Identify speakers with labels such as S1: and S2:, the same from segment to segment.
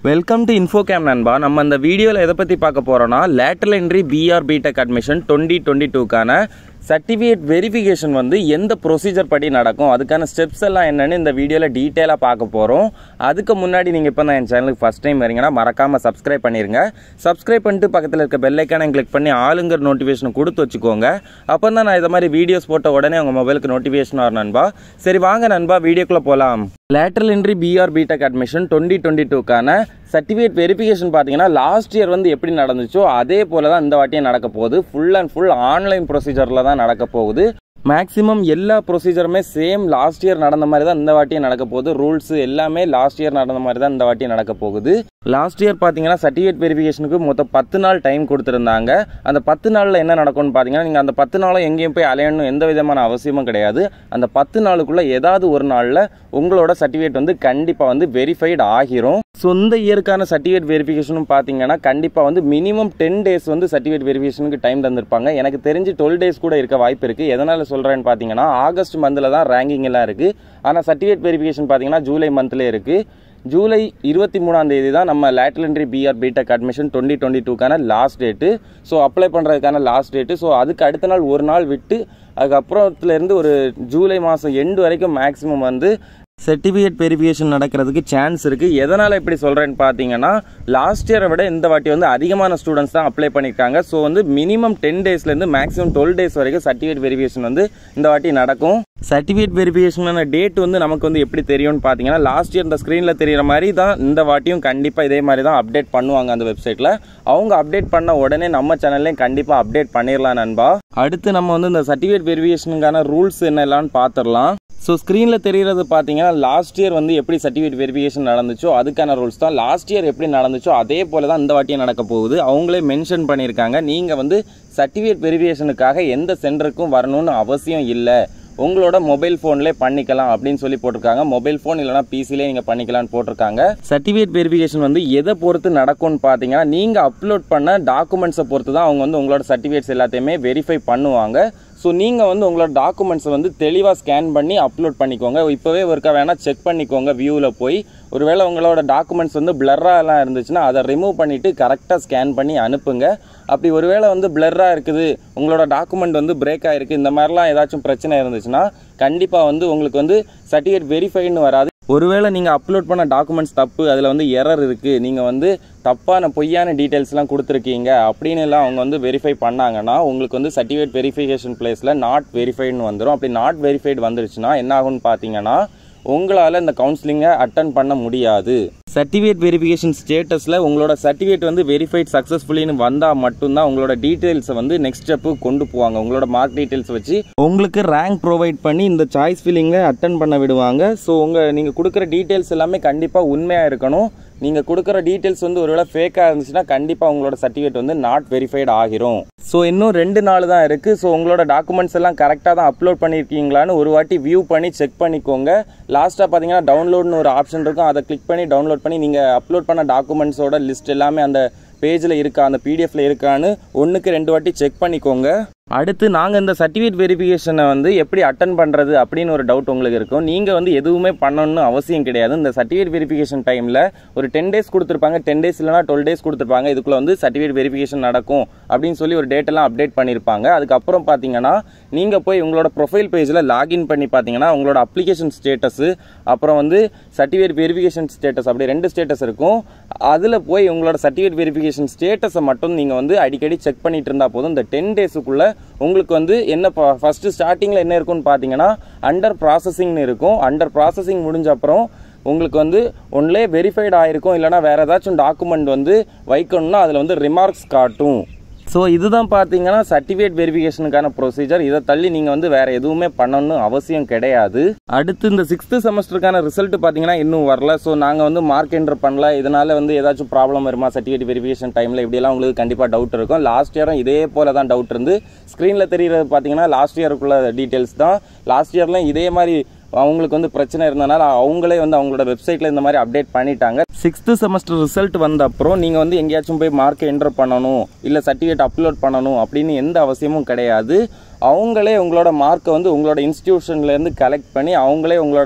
S1: welcome to இன்ஃபோகேம் நண்பா நம்ம இந்த வீடியோவில் எதை பற்றி பார்க்க போகிறோன்னா lateral entry BR BTech admission twenty twenty டூக்கான சர்டிஃபிகேட் வெரிஃபிகேஷன் வந்து எந்த ப்ரொசீஜர் படி நடக்கும் அதுக்கான ஸ்டெப்ஸ் எல்லாம் என்னன்னு இந்த வீடியோவில் டீட்டெயிலாக பார்க்க போகிறோம் அதுக்கு முன்னாடி நீங்கள் இப்போ தான் என் சேனலுக்கு ஃபஸ்ட் டைம் வரீங்கன்னா மறக்காமல் சப்ஸ்கிரைப் பண்ணிடுங்க சப்ஸ்கிரைப் பண்ணிட்டு பக்கத்தில் இருக்க பெல்லைக்கான கிளிக் பண்ணி ஆளுங்கிற நோட்டிஃபிகேஷன் கொடுத்து வச்சுக்கோங்க அப்போ தான் நான் இது மாதிரி வீடியோஸ் போட்ட உடனே உங்கள் மொபைலுக்கு நோட்டிஃபிகேஷன் வரும் நண்பா சரி வாங்க நண்பா வீடியோக்குள்ளே போகலாம் lateral entry BR BTech admission twenty twenty டூக்கான சர்டிஃபிகேட் வெரிஃபிகேஷன் பார்த்தீங்கன்னா லாஸ்ட் இயர் வந்து எப்படி நடந்துச்சோ அதே போல தான் இந்த வாட்டியும் நடக்க போகுது ஃபுல் அண்ட் ஃபுல் ஆன்லைன் ப்ரொசீஜரில் தான் நடக்க போகுது மேக்ஸிமம் எல்லா ப்ரொசீஜருமே சேம் லாஸ்ட் இயர் நடந்த மாதிரி தான் இந்த வாட்டியும் நடக்க போகுது ரூல்ஸ் எல்லாமே லாஸ்ட் இயர் நடந்த மாதிரி தான் இந்த வாட்டியும் நடக்க போகுது லாஸ்ட் இயர் பார்த்தீங்கன்னா சர்டிஃபிகேட் வெரிஃபிகேஷனுக்கு மொத்தம் பத்து நாள் டைம் கொடுத்துருந்தாங்க அந்த பத்து நாளில் என்ன நடக்கும்னு பார்த்தீங்கன்னா நீங்கள் அந்த பத்து நாளும் எங்கேயும் போய் அலையணும் எந்த விதமான அவசியமும் கிடையாது அந்த பத்து நாளுக்குள்ளே ஏதாவது ஒரு நாளில் உங்களோட சர்டிஃபிகேட் வந்து கண்டிப்பாக வந்து வெரிஃபைடு ஆகிரும் ஸோ இந்த இயருக்கான சர்டிஃபிகேட் வெரிஃபிகேஷனும் பார்த்தீங்கன்னா கண்டிப்பாக வந்து மினிமம் டென் டேஸ் வந்து சர்டிஃபிகேட் வெரிஃபிகேஷனுக்கு டைம் தந்திருப்பாங்க எனக்கு தெரிஞ்சு டுவெல் டேஸ் கூட இருக்க வாய்ப்பு இருக்குது எதனால் சொல்கிறேன்னு பார்த்தீங்கன்னா ஆகஸ்ட் மந்தில் தான் ரேங்கிங் எல்லாம் இருக்குது ஆனால் சர்டிஃபிகேட் வெரிஃபிகேஷன் பார்த்தீங்கன்னா ஜூலை மந்த்லேயே இருக்குது ஜூலை இருபத்தி மூணாம் தேதி தான் நம்ம lateral entry BR BTech admission twenty twenty டூக்கான லாஸ்ட் டேட்டு ஸோ அப்ளை பண்ணுறதுக்கான லாஸ்ட் டேட்டு ஸோ அதுக்கு அடுத்த நாள் ஒரு நாள் விட்டு அதுக்கப்புறத்துலேருந்து ஒரு ஜூலை மாதம் எண்டு வரைக்கும் மேக்ஸிமம் வந்து சர்டிஃபிகேட் வெரிஃபிகேஷன் நடக்கிறதுக்கு சான்ஸ் இருக்குது எதனால் இப்படி சொல்கிறேன்னு பார்த்தீங்கன்னா லாஸ்ட் இயரை விட இந்த வாட்டி வந்து அதிகமான ஸ்டூடெண்ட்ஸ் தான் அப்ளை பண்ணியிருக்காங்க ஸோ வந்து மினிமம் டென் டேஸ்லேருந்து மேக்ஸிமம் டுவெல் டேஸ் வரைக்கும் சர்டிஃபிகேட் வெரிஃபிகேஷன் வந்து இந்த வாட்டி நடக்கும் சர்டிஃபிகேட் வெரிஃபிகேஷனான டேட் வந்து நமக்கு வந்து எப்படி தெரியும்னு பார்த்தீங்கன்னா லாஸ்ட் இயர் இந்த ஸ்க்ரீனில் தெரியிற மாதிரி தான் இந்த வாட்டியும் கண்டிப்பாக இதே மாதிரி தான் அப்டேட் பண்ணுவாங்க அந்த வெப்சைட்டில் அவங்க அப்டேட் பண்ண உடனே நம்ம சேனல்லையும் கண்டிப்பாக அப்டேட் பண்ணிடலாம் நண்பா அடுத்து நம்ம வந்து இந்த சர்டிஃபிகேட் வெரிஃபிகேஷனுக்கான ரூல்ஸ் என்னெல்லாம் பார்த்துடலாம் ஸோ ஸ்க்ரீனில் தெரிகிறது பார்த்தீங்கன்னா லாஸ்ட் இயர் வந்து எப்படி சர்டிஃபிகேட் வெரிஃபிகேஷன் நடந்துச்சோ அதுக்கான ரூல்ஸ் தான் லாஸ்ட் இயர் எப்படி நடந்துச்சோ அதே போல தான் இந்த வாட்டியும் நடக்க போகுது அவங்களே மென்ஷன் பண்ணியிருக்காங்க நீங்கள் வந்து சர்டிஃபிகேட் வெரிஃபிகேஷனுக்காக எந்த சென்டருக்கும் வரணும்னு அவசியம் இல்லை உங்களோட மொபைல் ஃபோன்லேயே பண்ணிக்கலாம் அப்படின்னு சொல்லி போட்டிருக்காங்க மொபைல் ஃபோன் இல்லைனா பிசிலே நீங்கள் பண்ணிக்கலாம்னு போட்டிருக்காங்க சர்டிஃபிகேட் வெரிஃபிகேஷன் வந்து எதை பொறுத்து நடக்கும்னு பார்த்தீங்கன்னா நீங்கள் அப்லோட் பண்ண டாக்குமெண்ட்ஸை பொறுத்து தான் அவங்க வந்து உங்களோட சர்டிஃபிகேட்ஸ் எல்லாத்தையுமே வெரிஃபை பண்ணுவாங்க ஸோ நீங்கள் வந்து உங்களோட டாக்குமெண்ட்ஸை வந்து தெளிவாக ஸ்கேன் பண்ணி அப்லோட் பண்ணிக்கோங்க இப்போவே ஒருக்கா வேணால் செக் பண்ணிக்கோங்க வியூவில் போய் ஒருவேளை உங்களோட டாக்குமெண்ட்ஸ் வந்து பிளர்ராக இருந்துச்சுன்னா அதை ரிமூவ் பண்ணிவிட்டு கரெக்டாக ஸ்கேன் பண்ணி அனுப்புங்க அப்படி ஒருவேளை வந்து பிளர்ராக இருக்குது உங்களோட டாக்குமெண்ட் வந்து பிரேக் ஆகிருக்கு இந்த மாதிரிலாம் ஏதாச்சும் பிரச்சனை இருந்துச்சுன்னா கண்டிப்பாக வந்து உங்களுக்கு வந்து சர்டிஃபிகேட் வெரிஃபைன்னு வராது ஒருவேளை நீங்கள் அப்லோட் பண்ண டாக்குமெண்ட்ஸ் தப்பு அதில் வந்து எரர் இருக்குது நீங்கள் வந்து தப்பான பொய்யான டீட்டெயில்ஸ்லாம் கொடுத்துருக்கீங்க அப்படின்னு எல்லாம் அவங்க வந்து வெரிஃபை பண்ணாங்கன்னா உங்களுக்கு வந்து சர்டிஃபிகேட் வெரிஃபிகேஷன் பிளேஸில் நாட் வெரிஃபைடுன்னு வந்துடும் அப்படி நாட் வெரிஃபைடு வந்துருச்சுன்னா என்ன ஆகும்னு பார்த்தீங்கன்னா உங்களால் இந்த கவுன்சிலிங்கை அட்டன் பண்ண முடியாது சர்டிஃபிகேட் வெரிஃபிகேஷன் ஸ்டேட்டஸில் உங்களோட சர்டிஃபிகேட் வந்து வெரிஃபைட் சக்ஸஸ்ஃபுல்லின்னு வந்தால் மட்டும்தான் உங்களோட டீட்டெயில்ஸை வந்து நெக்ஸ்ட் ஸ்டெப்பு கொண்டு போவாங்க உங்களோட மார்க் டீட்டெயில்ஸ் வச்சு உங்களுக்கு ரேங்க் ப்ரொவைட் பண்ணி இந்த சாய்ஸ் ஃபில்லிங்கில் அட்டன் பண்ண விடுவாங்க ஸோ உங்கள் நீங்கள் கொடுக்குற டீட்டெயில்ஸ் எல்லாமே கண்டிப்பாக உண்மையாக இருக்கணும் நீங்கள் கொடுக்குற டீட்டெயில்ஸ் வந்து ஒருவேளை ஃபேக்காக இருந்துச்சுன்னா கண்டிப்பாக உங்களோட சர்டிஃபிகேட் வந்து நாட் வெரிஃபைடு ஆகிரும் ஸோ இன்னும் ரெண்டு நாள் தான் இருக்குது ஸோ உங்களோட டாக்குமெண்ட்ஸ் எல்லாம் கரெக்டாக தான் அப்லோட் பண்ணியிருக்கீங்களான்னு ஒரு வாட்டி வியூ பண்ணி செக் பண்ணிக்கோங்க லாஸ்ட்டாக பார்த்தீங்கன்னா டவுன்லோட்னு ஒரு ஆப்ஷன் இருக்கும் அதை கிளிக் பண்ணி டவுன்லோட் பண்ணி நீங்கள் அப்லோட் பண்ண டாக்குமெண்ட்ஸோட லிஸ்ட் எல்லாமே அந்த பேஜில் இருக்கா அந்த பிடிஎஃப்ல இருக்கான்னு ஒன்றுக்கு ரெண்டு வாட்டி செக் பண்ணிக்கோங்க அடுத்து நாங்கள் இந்த சர்டிஃபிகேட் வெரிஃபிகேஷனை வந்து எப்படி அட்டன் பண்ணுறது அப்படின்னு ஒரு டவுட் உங்களுக்கு இருக்கும் நீங்கள் வந்து எதுவுமே பண்ணணும்னு அவசியம் கிடையாது இந்த சர்டிஃபிகேட் வெரிஃபிகேஷன் டைமில் ஒரு டென் டேஸ் கொடுத்துருப்பாங்க டென் டேஸ் இல்லைனா டுவெல் டேஸ் கொடுத்துருப்பாங்க இதுக்குள்ளே வந்து சர்டிஃபிகேட் வெரிஃபிகேஷன் நடக்கும் அப்படின்னு சொல்லி ஒரு டேட்டெல்லாம் அப்டேட் பண்ணியிருப்பாங்க அதுக்கப்புறம் பார்த்தீங்கன்னா நீங்கள் போய் உங்களோட ப்ரொஃபைல் பேஜில் லாகின் பண்ணி பார்த்தீங்கன்னா உங்களோட அப்ளிகேஷன் ஸ்டேட்டஸு அப்புறம் வந்து சர்டிஃபிகேட் வெரிஃபிகேஷன் ஸ்டேட்டஸ் அப்படி ரெண்டு ஸ்டேட்டஸ் இருக்கும் அதில் போய் உங்களோட சர்டிஃபிகேட் வெரிஃபிகேஷன் ஸ்டேட்டஸை மட்டும் நீங்கள் வந்து அடிக்கடி செக் பண்ணிட்டு இருந்தால் போதும் இந்த டென் டேஸுக்குள்ளே உங்களுக்கு வந்து என்ன ஃபஸ்ட்டு ஸ்டார்டிங்கில் என்ன இருக்கும்னு பார்த்தீங்கன்னா அண்டர் ப்ராசஸிங்னு இருக்கும் அண்டர் ப்ராசஸிங் முடிஞ்ச அப்புறம் உங்களுக்கு வந்து ஒன்லே வெரிஃபைடு ஆகிருக்கும் இல்லைனா வேறு ஏதாச்சும் டாக்குமெண்ட் வந்து வைக்கணும்னா அதில் வந்து ரிமார்க்ஸ் காட்டும் ஸோ இதுதான் பார்த்தீங்கன்னா சர்டிஃபிகேட் வெரிஃபிகேஷனுக்கான ப்ரொசீஜர் இதை தள்ளி நீங்கள் வந்து வேறு எதுவுமே பண்ணணும்னு அவசியம் கிடையாது அடுத்து இந்த சிக்ஸ்த்து செமஸ்டருக்கான ரிசல்ட் பார்த்தீங்கன்னா இன்னும் வரல ஸோ நாங்கள் வந்து மார்க் என்டர் பண்ணல இதனால் வந்து ஏதாச்சும் ப்ராப்ளம் வருமா சர்டிஃபிகேட் வெரிஃபிகேஷன் டைமில் இப்படியெல்லாம் உங்களுக்கு கண்டிப்பாக டவுட் இருக்கும் லாஸ்ட் இயரும் இதே போல தான் டவுட் இருந்து ஸ்க்ரீனில் தெரிகிறது பார்த்தீங்கன்னா லாஸ்ட் இயருக்குள்ள டீட்டெயில்ஸ் தான் லாஸ்ட் இயர்லாம் இதே மாதிரி அவங்களுக்கு வந்து பிரச்சனை இருந்தனால அவங்களே வந்து அவங்களோட வெப்சைட்டில் இந்த மாதிரி அப்டேட் பண்ணிட்டாங்க சிக்ஸ்த்து செமஸ்டர் ரிசல்ட் வந்த அப்புறம் நீங்கள் வந்து எங்கேயாச்சும் போய் மார்க்கை என்டர் பண்ணணும் இல்லை சர்டிஃபிகேட் அப்லோட் பண்ணணும் அப்படின்னு எந்த அவசியமும் கிடையாது அவங்களே உங்களோட மார்க்கை வந்து உங்களோட இன்ஸ்டிடியூஷன்லேருந்து கலெக்ட் பண்ணி அவங்களே உங்களோட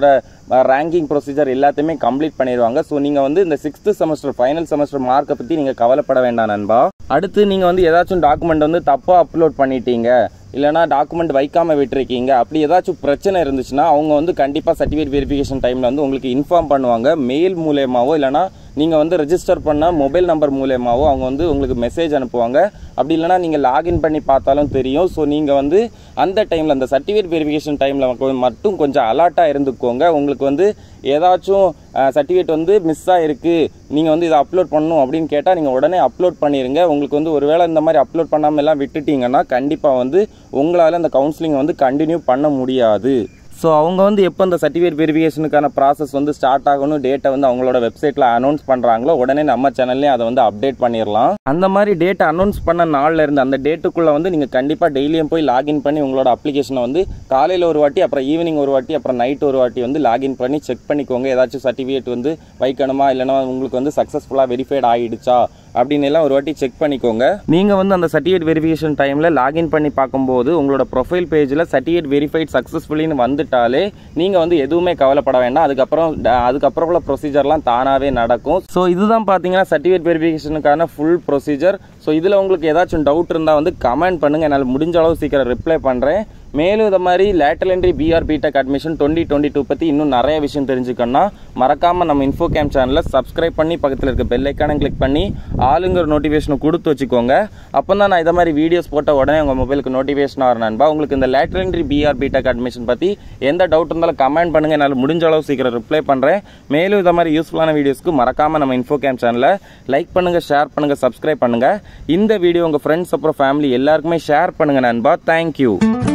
S1: ரேங்கிங் ப்ரொசீஜர் எல்லாத்தையுமே கம்ப்ளீட் பண்ணிடுவாங்க ஸோ நீங்கள் வந்து இந்த சிக்ஸ்த்து செமஸ்டர் ஃபைனல் செமஸ்டர் மார்க்கை பற்றி நீங்கள் கவலைப்பட வேண்டாம் நண்பா அடுத்து நீங்கள் வந்து ஏதாச்சும் டாக்குமெண்ட் வந்து தப்பாக அப்லோட் பண்ணிட்டீங்க இல்லைனா டாக்குமெண்ட் வைக்காமல் விட்டுருக்கீங்க அப்படி ஏதாச்சும் பிரச்சனை இருந்துச்சுன்னா அவங்க வந்து கண்டிப்பாக சர்டிஃபிகேட் வெரிஃபிகேஷன் டைமில் வந்து உங்களுக்கு இன்ஃபார்ம் பண்ணுவாங்க மெயில் மூலயமாவோ இல்லைனா நீங்கள் வந்து ரெஜிஸ்டர் பண்ண மொபைல் நம்பர் மூலயமாவோ அவங்க வந்து உங்களுக்கு மெசேஜ் அனுப்புவாங்க அப்படி இல்லைனா நீங்கள் லாகின் பண்ணி பார்த்தாலும் தெரியும் ஸோ நீங்கள் வந்து அந்த டைமில் அந்த சர்டிஃபிகேட் வெரிஃபிகேஷன் டைமில் மட்டும் கொஞ்சம் அலர்ட்டாக இருந்துக்கோங்க உங்களுக்கு வந்து ஏதாச்சும் சர்டிஃபிகேட் வந்து மிஸ் ஆகிருக்கு நீங்கள் வந்து இதை அப்லோட் பண்ணணும் அப்படின்னு கேட்டால் நீங்கள் உடனே அப்லோட் பண்ணிடுங்க உங்களுக்கு வந்து ஒருவேளை இந்த மாதிரி அப்லோட் பண்ணாமல் எல்லாம் விட்டுட்டீங்கன்னா கண்டிப்பாக வந்து உங்களால் அந்த கவுன்சிலிங் வந்து கண்டினியூ பண்ண முடியாது ஸோ அவங்க வந்து எப்போ இந்த சர்டிஃபிகேட் வெரிஃபிகேஷனுக்கான ப்ராசஸ் வந்து ஸ்டார்ட் ஆகணும் டேட்டை வந்து அவங்களோட வெப்சைட்டில் அனௌன்ஸ் பண்ணுறாங்களோ உடனே நம்ம சேனல்லேயே அதை வந்து அப்டேட் பண்ணிடலாம் அந்த மாதிரி டேட்டை அனௌன்ஸ் பண்ண நாள்ல இருந்து அந்த டேட்டுக்குள்ளே வந்து நீங்கள் கண்டிப்பாக டெய்லியும் போய் லாகின் பண்ணி உங்களோட அப்ளிகேஷனை வந்து காலையில் ஒரு வாட்டி அப்புறம் ஈவினிங் ஒரு வாட்டி அப்புறம் நைட் ஒரு வாட்டி வந்து லாகின் பண்ணி செக் பண்ணிக்கோங்க ஏதாச்சும் சர்டிஃபிகேட் வந்து வைக்கணுமா இல்லைனா உங்களுக்கு வந்து சக்ஸஸ்ஃபுல்லாக வெரிஃபைட் ஆகிடுச்சா அப்படின்னு எல்லாம் ஒரு வாட்டி செக் பண்ணிக்கோங்க நீங்கள் வந்து அந்த சர்டிஃபிகேட் வெரிஃபிகேஷன் டைமில் லாகின் பண்ணி பார்க்கும்போது உங்களோட ப்ரொஃபைல் பேஜில் சர்டிஃபிகேட் வெரிஃபைட் சக்ஸஸ்ஃபுல்லின்னு வந்துட்டாலே நீங்கள் வந்து எதுவுமே கவலைப்பட வேண்டாம் அதுக்கப்புறம் ட- அதுக்கப்புறம் உள்ள ப்ரொசீஜர்லாம் தானாகவே நடக்கும் ஸோ இதுதான் பார்த்தீங்கன்னா சர்டிஃபிகேட் வெரிஃபிகேஷனுக்கான ஃபுல் ப்ரொசீஜர் ஸோ இதில் உங்களுக்கு ஏதாச்சும் டவுட் இருந்தால் வந்து கமெண்ட் பண்ணுங்கள் என்னால் முடிஞ்ச அளவு சீக்கிரம் ரிப்ளை பண்ணுறேன் மேலும் இந்த மாதிரி lateral entry BR BTech admission twenty twenty two பற்றி இன்னும் நிறைய விஷயம் தெரிஞ்சுக்கணும்னா மறக்காமல் நம்ம இன்ஃபோ கேம் சேனலை சப்ஸ்கிரைப் பண்ணி பக்கத்தில் இருக்க பெல் ஐக்கானை கிளிக் பண்ணி ஆளுங்கிற நோட்டிஃபிகேஷனை கொடுத்து வச்சுக்கோங்க அப்போ தான் நான் இதை மாதிரி வீடியோஸ் போட்ட உடனே உங்கள் மொபைலுக்கு நோட்டிஃபிகேஷன் வரும் நண்பா உங்களுக்கு இந்த lateral entry BR BTech admission பற்றி எந்த டவுட் இருந்தாலும் கமெண்ட் பண்ணுங்கள் என்னால் முடிஞ்ச அளவு சீக்கிரம் ரிப்ளை பண்ணுறேன் மேலும் இந்த மாதிரி யூஸ்ஃபுல்லான வீடியோஸ்க்கு மறக்காமல் நம்ம இன்ஃபோ கேம் சேனலை லைக் பண்ணுங்கள் ஷேர் பண்ணுங்கள் சப்ஸ்கிரைப் பண்ணுங்கள் இந்த வீடியோ உங்கள் ஃப்ரெண்ட்ஸ் அப்புறம் ஃபேமிலி எல்லாருக்குமே ஷேர் பண்ணுங்கள் நண்பா தேங்க்யூ